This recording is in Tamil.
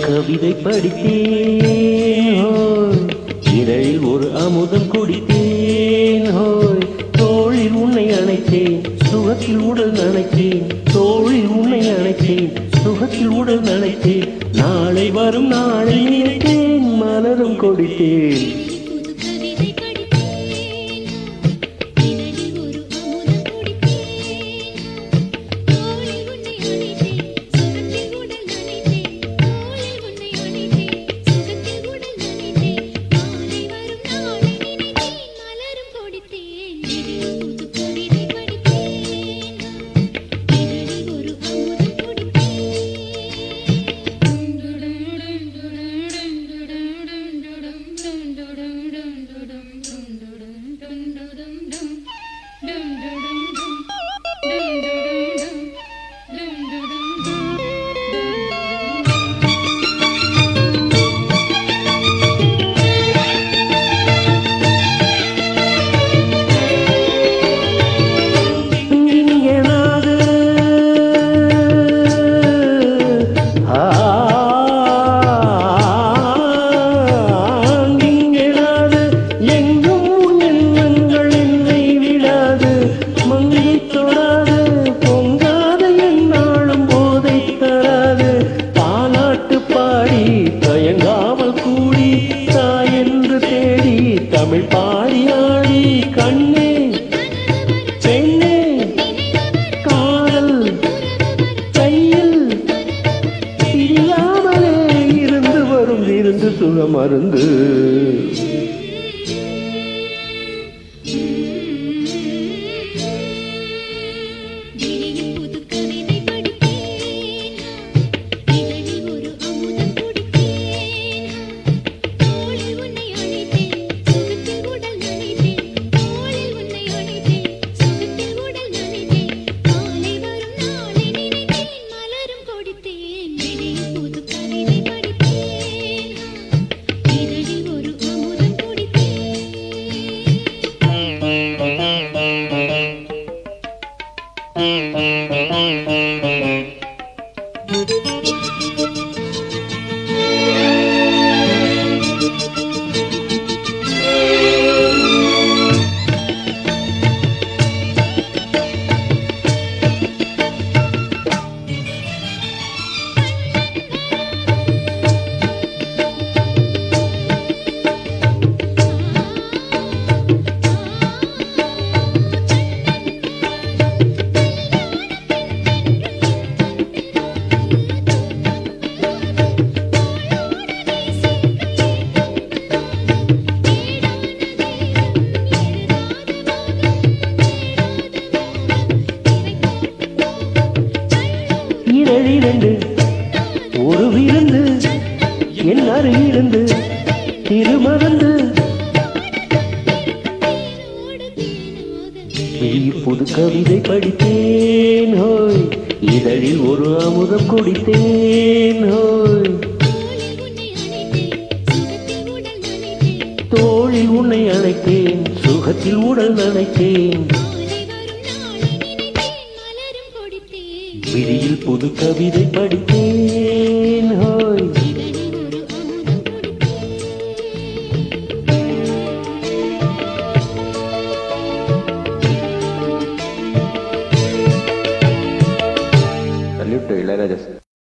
கவிதை படித்தேன் ஹோய். இதழில் ஒரு அமுதம் குடித்தேன் ஹோய் தோளில் உன்னை அணைத்தேன் சுகத்தில் உடல் நனைத்தேன் தோளில் உன்னை அணைத்தேன் சுகத்தில் உடல் நனைத்தேன் நாளை வரும் நாளை நினைத்தேன் மலரும் கொடுத்தேன் புது கவிதை படித்தேன் இதழில் ஒரு அமுதம் குடித்தேன் தோளில் உன்னை அணைத்தேன் சுகத்தில் உடல் நனைத்தேன் தோளில் உன்னை அணைத்தேன் சுகத்தில் உடல் நனைத்தேன் நாளை வரும் நாளை நினைத்தேன் மலரும் கொடுத்தேன் இதழில் புது கவிதை படித்தேன் இதழில் ஒரு அமுதம் இங்கெனாது இங்கெனாது எங்கும் உன் எண்ணங்கள் என்னை விடாது மங்கை தொடாது பொங்காது என்னாலும் போதை தராது தாலாட்டு பாடி தயங்காமல் கூடி தாய் என்று தேடி தமிழ் பாடி ஆடி கண்ணே பெண்ணே காதல் கையில் தெரியாமலே இருந்து வரும் இருந்து சுகம் அருந்து விழியில் புது கவிதை படித்தேன் இதழில் ஒரு அமுதம் குடித்தேன் தோளில் உன்னை அணைத்தேன் சுகத்தில் உடல் நனைத்தேன் தோளில் உன்னை அணைத்தேன் சுகத்தில் உடல் நனைத்தேன் நாளை வரும் நாளை நினைத்தேன் மலரும் கொடுத்தேன் விழியில் புது கவிதை படித்தேன் இதழில் ஒரு அமுதம் குடித்தேன் இரண்டு ஒரு விருந்து என் அருகிருந்து திருமணந்து புது கவிதை படித்தேன் ஹோய் இதழில் ஒரு அமுதம் குடித்தேன் ஹோய் தோளில் உன்னை அணைத்தேன் சுகத்தில் உடல் நனைத்தேன் விழியில் புது கவிதை படித்தேன் ஹோய்